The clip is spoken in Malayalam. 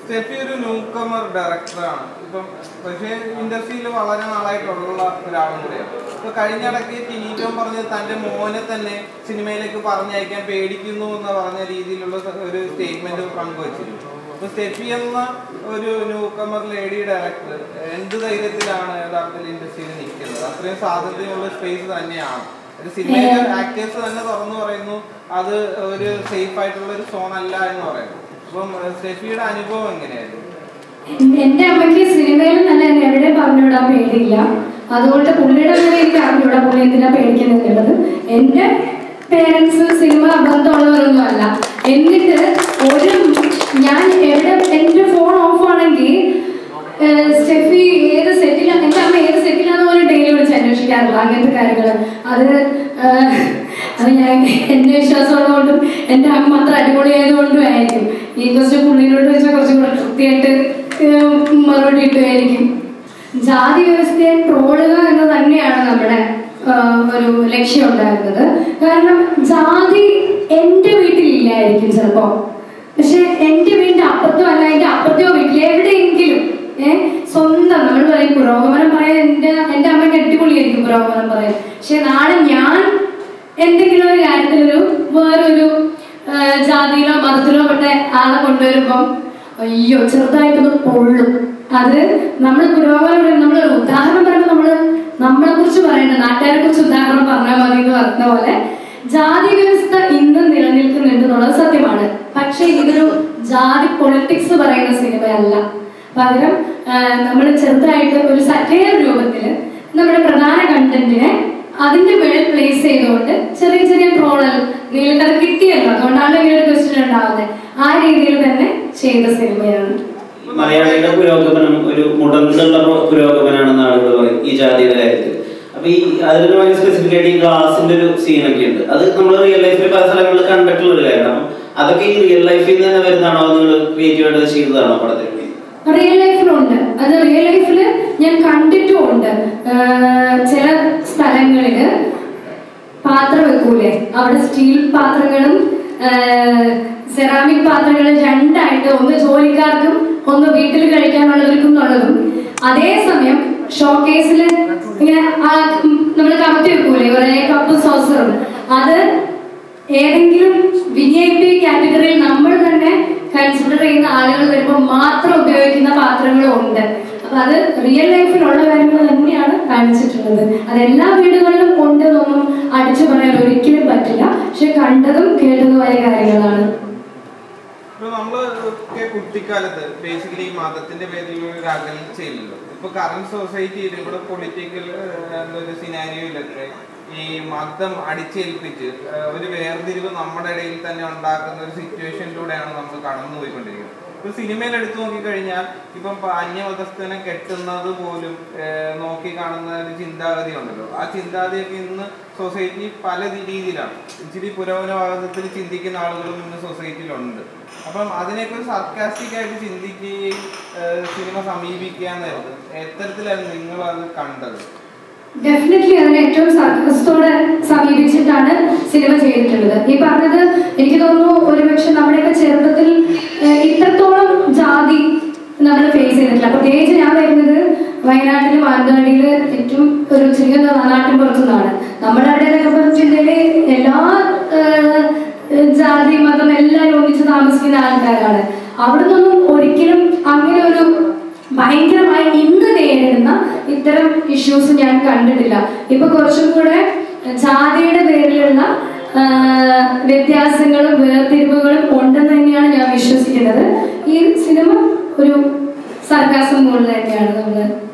സ്റ്റെഫി ഒരു ന്യൂക്കമർ ഡയറക്ടറാണ് ഇപ്പം പക്ഷേ ഇൻഡസ്ട്രിയിൽ വളരെ നാളായിട്ടുള്ള ഒരാളും കൂടെയാണ് ഇപ്പൊ കഴിഞ്ഞിടയ്ക്ക് ടിനീറ്റോൻ പറഞ്ഞത് തന്റെ മോനെ തന്നെ സിനിമയിലേക്ക് പറഞ്ഞയക്കാൻ പേടിക്കുന്നു എന്ന് പറഞ്ഞ രീതിയിലുള്ള ഒരു സ്റ്റേറ്റ്മെന്റ് പങ്കുവച്ചിരുന്നു അപ്പൊ സ്റ്റെഫി എന്ന ഒരു ന്യൂക്കമർ ലേഡി ഡയറക്ടർ എന്ത് ധൈര്യത്തിലാണ് യഥാർത്ഥത്തിൽ ഇൻഡസ്ട്രിയിൽ നിൽക്കുന്നത് അത്രയും സ്വാതന്ത്ര്യമുള്ള സ്പേസ് തന്നെയാണ് ഒരു സിനിമയിലെ ആക്ടേഴ്സ് തന്നെ തുറന്നു പറയുന്നു അത് ഒരു സേഫ് ആയിട്ടുള്ള ഒരു സോൺ അല്ല എന്ന് പറയുന്നു അപ്പം ഏഹ്, സ്റ്റെഫിയുടെ അനുഭവം എങ്ങനെയായിരുന്നു എന്റെ അമ്മയ്ക്ക് സിനിമയിൽ തന്നെ എന്നെ എവിടെ പറഞ്ഞുവിടാൻ പേടിയില്ല അതുകൊണ്ട് പുള്ളിയുടെ പേര് എനിക്ക് അറിഞ്ഞൂടാ പുള്ളി എന്തിനാ പേടിക്കുന്നുള്ളത് എന്റെ പേരൻസ് സിനിമ ബന്ധമുള്ളവരൊന്നും അല്ല എന്നിട്ട് ഒരു ഞാൻ എവിടെ എന്റെ ഫോൺ ഓഫ് ആണെങ്കിൽ ഏഹ്, സ്റ്റെഫി ഏത് സെറ്റിലാണ് എന്റെ അമ്മ ഏത് സെറ്റിലാന്ന് പോലും ഡെയിലി വിളിച്ച് അന്വേഷിക്കാറില്ല അങ്ങനത്തെ കാര്യങ്ങൾ അത് ഏഹ്, അത് ഞാൻ എന്റെ വിശ്വാസമുള്ളതുകൊണ്ടും എന്റെ അമ്മ അത്ര അടിപൊളിയായതുകൊണ്ടും ആയിരിക്കും ഈ ക്വസ്റ്റ്യൻ പുള്ളിനോട് വെച്ചാൽ കുറച്ചും കൂടെ കൃത്യമായിട്ട് ഏഹ്, മറുപടി കിട്ടുമായിരിക്കും ജാതി വ്യവസ്ഥയെ ട്രോളുക എന്ന് തന്നെയാണ് നമ്മുടെ ആഹ്, ഒരു ലക്ഷ്യം ഉണ്ടായിരുന്നത് കാരണം ജാതി എൻ്റെ വീട്ടിലില്ലായിരിക്കും ചിലപ്പോ പക്ഷെ എൻ്റെ വീടിന്റെ അപ്പുറത്തോ അല്ല എൻ്റെ അപ്പുറത്തോ വീട്ടിൽ എവിടെയെങ്കിലും ഏഹ് സ്വന്തം നമ്മൾ പറയും പുരോഗമനം പറയാൻ എൻ്റെ എൻ്റെ അമ്മയ്ക്ക് അടിപൊളിയായിരിക്കും പുരോഗമനം പറയാൻ പക്ഷെ നാളെ ഞാൻ എന്തെങ്കിലും ഒരു കാര്യത്തിലൊരു വേറൊരു ആഹ്, ജാതിയിലോ മതത്തിലോ പെട്ട ആളെ കൊണ്ടുവരുമ്പം അയ്യോ ചെറുതായിട്ടൊന്ന് പൊള്ളും അത് നമ്മൾ പുരോഗമനം നമ്മളൊരു ഉദാഹരണം പറയുമ്പോൾ നമ്മള് നമ്മളെ കുറിച്ച് പറയേണ്ട നാട്ടുകാരെ കുറിച്ച് ഉദാഹരണം പറഞ്ഞാൽ മതി എന്ന് പറഞ്ഞ പോലെ ജാതി വ്യവസ്ഥ ഇന്നും നിലനിൽക്കുന്നുണ്ട് എന്നുള്ളത് സത്യമാണ് പക്ഷേ ഇതൊരു ജാതി പൊളിറ്റിക്സ് പറയുന്ന സിനിമയല്ല പകരം നമ്മൾ ചെറുതായിട്ട് ഒരു സറ്റയർ രൂപത്തിൽ നമ്മുടെ പ്രധാന കണ്ടന്റിനെ അതിന്റെ മേളിൽ പ്ലേസ് ചെയ്തുകൊണ്ട് ചെറിയ ചെറിയ ട്രോളൽ നീലക്കഥ കിട്ടിയല്ലോ അതുകൊണ്ടാണ് ഇങ്ങനെ ഒരു ക്വസ്റ്റ്യൻ ഉണ്ടാവുന്നത് ആ രീതിയിൽ തന്നെ ചെയ്ത സിനിമയാണ് മലയാളിയുടെ പുരോഗമനം ഒരു മുടന്തുള്ള പുരോ- പുരോഗമനാണെന്ന് ആളുകൾ പറയും ഈ ജാതിയുടെ കാര്യത്തിൽ അപ്പൊ ഈ അതിന് ഭയങ്കര സ്പെസിഫിക് ആയിട്ട് ഈ ഗ്ലാസിന്റെ ഒരു സീനൊക്കെ ഉണ്ട് അത് നമ്മൾ റിയൽ ലൈഫിൽ പല സ്ഥലങ്ങളിൽ കണ്ടിട്ടുള്ള ഒരു കാര്യമാണ് അപ്പം അതൊക്കെ ഈ റിയൽ ലൈഫിൽ നിന്ന് തന്നെ വരുന്നതാണോ നിങ്ങൾ ക്രിയേറ്റീവ് ആയിട്ട് ചെയ്തതാണോ പടത്തിൽ റിയൽ ലൈഫിലുണ്ട് അത് റിയൽ ലൈഫിൽ ഞാൻ കണ്ടിട്ടുമുണ്ട് ആഹ് ചില സ്ഥലങ്ങളില് പാത്രം വെക്കൂലേ അവിടെ സ്റ്റീൽ പാത്രങ്ങളും സെറാമിക് പാത്രങ്ങളും രണ്ടായിട്ട് ഒന്ന് ജോലിക്കാർക്കും ഒന്ന് വീട്ടിൽ കഴിക്കാനുള്ളവർക്കും എന്നുള്ളതും അതേസമയം ഷോക്കേസിൽ ഇങ്ങനെ നമ്മൾ കമത്തി വെക്കൂലേ കുറെ കപ്പ് സോസറും അത് ഏതെങ്കിലും വി ഐ പി കാറ്റഗറിയിൽ നമ്മൾ തന്നെ കൺസിഡർ ചെയ്യുന്ന ആളുകൾ വരുമ്പോൾ മാത്രം ഉപയോഗിക്കുന്ന പാത്രങ്ങളും ഉണ്ട് അപ്പൊ അത് റിയൽ ലൈഫിലുള്ള കാര്യങ്ങൾ തന്നെയാണ് കാണിച്ചിട്ടുള്ളത് അത് എല്ലാ വീടുകളിലും ഉണ്ട് എന്നൊന്നും അടിച്ചു പറയാൻ ഒരിക്കലും പറ്റില്ല പക്ഷെ കണ്ടതും കേട്ടതുമായ കാര്യങ്ങളാണ് ഇപ്പൊ നമ്മള് ഒക്കെ കുട്ടിക്കാലത്ത് ബേസിക്കലി ഈ മതത്തിന്റെ പേരിൽ ഒരു അകൽച്ചയില്ലല്ലോ ഇപ്പൊ കറന്റ് സൊസൈറ്റിയിലും കൂടെ പൊളിറ്റിക്കൽ ഒരു സിനാരിയോയിലൊക്കെ ഈ മതം അടിച്ചേൽപ്പിച്ച് ഏഹ്, ഒരു വേർതിരിവ് നമ്മുടെ ഇടയിൽ തന്നെ ഉണ്ടാക്കുന്ന ഒരു സിറ്റുവേഷനിലൂടെയാണ് നമ്മൾ കടന്നുപോയിക്കൊണ്ടിരിക്കുന്നത് ഇപ്പൊ സിനിമയിൽ എടുത്തു നോക്കിക്കഴിഞ്ഞാൽ ഇപ്പം പ- അന്യമതസ്ഥനെ കെട്ടുന്നത് പോലും ഏഹ്, നോക്കി കാണുന്ന ഒരു ചിന്താഗതി ഉണ്ടല്ലോ ആ ചിന്താഗതിയൊക്കെ ഇന്ന് സൊസൈറ്റി പല രീ- രീതിയിലാണ് ഇച്ചിരി പുരോഗമനവാദത്തിൽ ചിന്തിക്കുന്ന ആളുകളും ഇന്ന് സൊസൈറ്റിയിലുണ്ട് അപ്പം അതിനെയൊക്കെ ഒരു സർക്കാസ്റ്റിക് ആയിട്ട് ചിന്തിക്കുകയും ഏഹ്, സിനിമ സമീപിക്കാന്നായിരുന്നു എത്തരത്തിലായിരുന്നു നിങ്ങൾ അത് കണ്ടത് ഡെഫിനറ്റ്ലി അതിനെ ഏറ്റവും സർക്കസത്തോടെ സമീപിച്ചിട്ടാണ് സിനിമ ചെയ്തിട്ടുള്ളത് ഈ പറഞ്ഞത് എനിക്ക് തോന്നുന്നു ഒരുപക്ഷെ നമ്മുടെയൊക്കെ ചെറുപ്പത്തിൽ ഏഹ്, ഇത്രത്തോളം ജാതി നമ്മൾ ഫേസ് ചെയ്തിട്ടില്ല പ്രത്യേകിച്ച് ഞാൻ വരുന്നത് വയനാട്ടിൽ മാനന്തവാടിയിൽ ഏറ്റവും ഒരു ചെറിയ നാട്ടിൻ പുറത്തുനിന്നാണ് നമ്മുടെ അവിടെയൊക്കെ പറഞ്ഞിട്ടുണ്ടെങ്കിൽ എല്ലാ ഏഹ്, ജാതി മതം എല്ലാവരും ഒന്നിച്ച് താമസിക്കുന്ന ആൾക്കാരാണ് അവിടെ നിന്നൊന്നും ഒരിക്കലും അങ്ങനെ ഒരു ഭയങ്കരമായി ഇന്ന് നേരിടുന്ന ഇത്തരം ഇഷ്യൂസ് ഞാൻ കണ്ടിട്ടില്ല ഇപ്പൊ കുറച്ചും കൂടെ ജാതിയുടെ പേരിലുള്ള ആ, വ്യത്യാസങ്ങളും വേർതിരിവുകളും ഉണ്ടെന്ന് തന്നെയാണ് ഞാൻ വിശ്വസിക്കുന്നത് ഈ സിനിമ ഒരു സർക്കാസം പോലെ തന്നെയാണ് നമ്മൾ